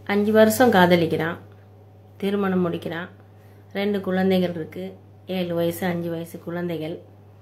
அஞ்சு வருஷம் காதலிக்கிறான் திருமணம் முடிக்கிறான் ரெண்டு குழந்தைகள் இருக்குது ஏழு வயசு அஞ்சு வயசு குழந்தைகள்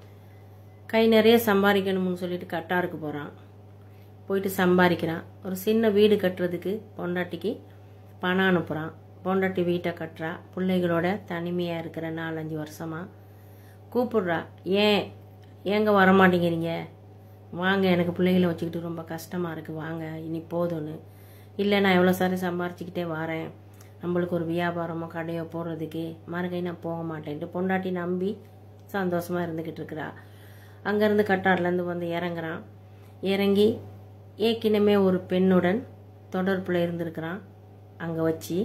கை நிறைய சம்பாதிக்கணும்னு சொல்லிட்டு கட்டாருக்கு போகிறான் போயிட்டு சம்பாதிக்கிறான் ஒரு சின்ன வீடு கட்டுறதுக்கு பொண்டாட்டிக்கு பணம் அனுப்புகிறான் பொண்டாட்டி வீட்டை கட்டுறா பிள்ளைகளோட தனிமையாக இருக்கிற நாலஞ்சு வருஷமாக கூப்பிடுறா ஏன் ஏங்க வரமாட்டேங்கிறீங்க வாங்க எனக்கு பிள்ளைகளை வச்சுக்கிட்டு ரொம்ப கஷ்டமாக இருக்குது வாங்க இனி போதும்னு இல்லை நான் எவ்வளோ சாரி சம்பாரிச்சுக்கிட்டே வரேன் நம்மளுக்கு ஒரு வியாபாரமோ கடையோ போடுறதுக்கு மறுகை நான் போக மாட்டேன்ட்டு பொண்டாட்டி நம்பி சந்தோஷமாக இருந்துக்கிட்டு இருக்கிறா அங்கேருந்து கட்டார்லேருந்து வந்து இறங்குறான் இறங்கி ஏற்கனவே ஒரு பெண்ணுடன் தொடர்பில் இருந்திருக்கிறான் அங்கே வச்சு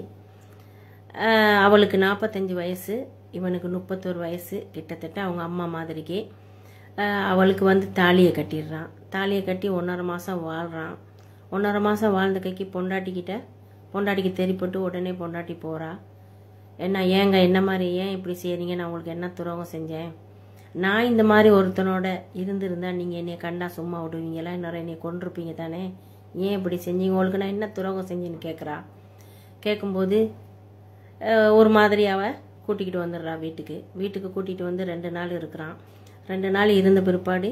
ஆஹ் அவளுக்கு நாற்பத்தஞ்சு வயசு இவனுக்கு முப்பத்தோரு வயசு கிட்டத்தட்ட அவங்க அம்மா மாதிரிக்கு ஆஹ் அவளுக்கு வந்து தாலியை கட்டிடுறான் தாலியை கட்டி ஒன்றரை மாதம் வாழ்கிறான் ஒன்றரை மாதம் வாழ்ந்த கைக்கு பொண்டாட்டிக்கிட்ட பொண்டாட்டிக்கு தெரிப்பட்டு உடனே பொண்டாட்டி போகிறா என்ன ஏங்க என்ன மாதிரி ஏன் இப்படி செய்றீங்க நான் உங்களுக்கு என்ன துரோகம் செஞ்சேன் நான் இந்த மாதிரி ஒருத்தனோட இருந்திருந்தா நீங்கள் என்னைய கண்டா சும்மா விடுவீங்களா இன்னொரு என்னைய கொண்டிருப்பீங்க தானே ஏன் இப்படி செஞ்சீங்க உங்களுக்கு நான் என்ன துரோகம் செஞ்சேன்னு கேட்குறா கேட்கும்போது அஹ், ஒரு மாதிரி அவ கூட்டிக்கிட்டு வந்துடுறா வீட்டுக்கு வீட்டுக்கு கூட்டிகிட்டு வந்து ரெண்டு நாள் இருக்கிறான் ரெண்டு நாள் இருந்த பிற்பாடு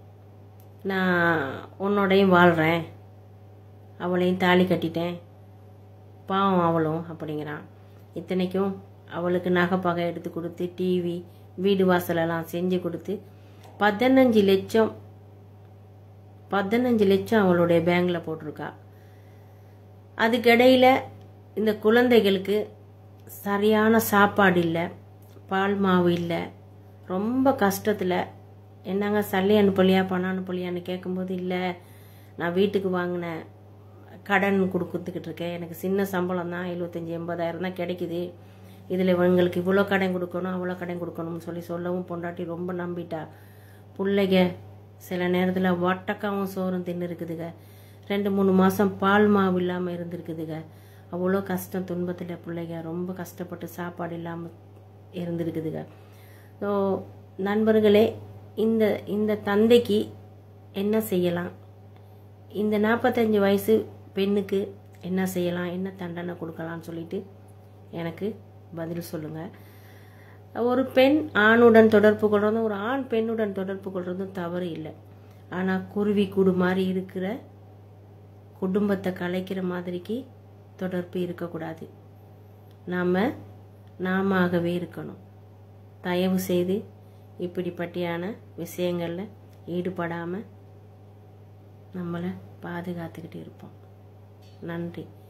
நான் உன்னோடையும் வாழ்கிறேன் அவளையும் தாலி கட்டிட்டேன் பாவம் அவளும் அப்படிங்கிறான் இத்தனைக்கும் அவளுக்கு நகை பகை எடுத்து கொடுத்து டிவி வீடு வாசலெல்லாம் செஞ்சு கொடுத்து பதினஞ்சு லட்சம் பதினஞ்சு லட்சம் அவளுடைய பேங்கில் போட்டிருக்கா அதுக்கிடையில் இந்த குழந்தைகளுக்கு சரியான சாப்பாடு இல்லை பால் மாவு இல்லை ரொம்ப கஷ்டத்தில் என்னங்க சல்லி அனுப்பலையா பணம் அனுப்பலையான்னு கேட்கும்போது இல்லை நான் வீட்டுக்கு வாங்கின கடன் கொடுத்துக்கிட்டு இருக்கேன் எனக்கு சின்ன சம்பளம் தான் எழுபத்தஞ்சி எண்பதாயிரம் தான் கிடைக்குது இதில் இவங்களுக்கு இவ்வளோ கடன் கொடுக்கணும் அவ்வளோ கடன் கொடுக்கணும்னு சொல்லி சொல்லவும் பொண்டாட்டி ரொம்ப நம்பிட்டா பிள்ளைங்க சில நேரத்தில் வட்டக்காவும் சோறும் தின்னு இருக்குதுங்க ரெண்டு மூணு மாதம் பால் மாவு இல்லாமல் இருந்திருக்குதுங்க அவ்வளோ கஷ்டம் துன்பத்தில் பிள்ளைங்க ரொம்ப கஷ்டப்பட்டு சாப்பாடு இல்லாமல் இருந்திருக்குதுங்க ஸோ நண்பர்களே இந்த இந்த தந்தைக்கு என்ன செய்யலாம் இந்த நாற்பத்தஞ்சு வயசு பெண்ணுக்கு என்ன செய்யலாம் என்ன தண்டனை கொடுக்கலாம்னு சொல்லிட்டு எனக்கு பதில் சொல்லுங்கள் ஒரு பெண் ஆணுடன் தொடர்பு கொள்றதும் ஒரு ஆண் பெண்ணுடன் தொடர்பு கொள்றதும் தவறு இல்லை ஆனால் குருவி கூடு மாதிரி இருக்கிற குடும்பத்தை கலைக்கிற மாதிரிக்கு தொடர்பு இருக்கக்கூடாது நாம் நாமவே இருக்கணும் தயவு செய்து இப்படிப்பட்டியான விஷயங்களில் ஈடுபடாமல் நம்மளை பாதுகாத்துக்கிட்டு இருப்போம் நன்றி